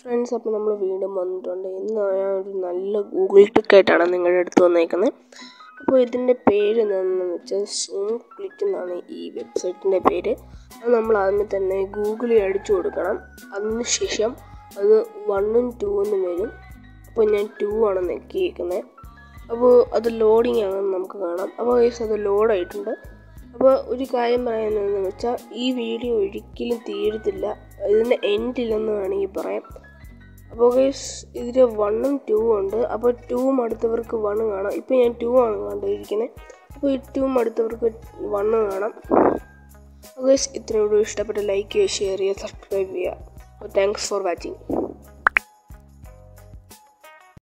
friends അപ്പോൾ നമ്മൾ വീണ്ടും വന്നിട്ടുണ്ട് ഇന്ന് ഞാൻ ഒരു നല്ല ഗൂഗിൾ ട്രിക്കായിട്ടാണ് നിങ്ങളുടെ അടുത്ത് വന്നേക്കുന്നത് അപ്പോൾ ഇതിൻ്റെ പേര് എന്താണെന്ന് വെച്ചാൽ സൂം ക്ലിക്ക് എന്നാണ് ഈ വെബ്സൈറ്റിൻ്റെ പേര് അത് നമ്മൾ ആദ്യമേ തന്നെ ഗൂഗിളിൽ അടിച്ചു കൊടുക്കണം അതിനുശേഷം അത് വണ്ണും ടൂന്നും വരും അപ്പോൾ ഞാൻ ടു ആണ് നെക്കിയേക്കുന്നത് അപ്പോൾ അത് ലോഡിങ് ആണെന്ന് നമുക്ക് കാണാം അപ്പോൾ ഗൈസ് അത് ലോഡായിട്ടുണ്ട് അപ്പോൾ ഒരു കാര്യം പറയുന്നതെന്ന് വെച്ചാൽ ഈ വീഡിയോ ഒരിക്കലും തീരത്തില്ല ഇതിൻ്റെ എൻഡില്ലെന്ന് വേണമെങ്കിൽ പറയാം അപ്പോൾ ഗൈസ് ഇതിൽ വണ്ണും ടൂ ഉണ്ട് അപ്പോൾ ടൂവും അടുത്തവർക്ക് വണ്ണ് കാണാം ഇപ്പോൾ ഞാൻ ടൂ ആണ് കണ്ടിരിക്കുന്നത് അപ്പോൾ ഈ ടൂവും അടുത്തവർക്ക് വണ്ണ് കാണാം അപ്പോൾ ഗൈസ് ഇത്രയോട് ഇഷ്ടപ്പെട്ട ലൈക്ക് ചെയ്യുക ഷെയർ ചെയ്യുക സബ്സ്ക്രൈബ് ചെയ്യുക താങ്ക്സ് ഫോർ വാച്ചിങ്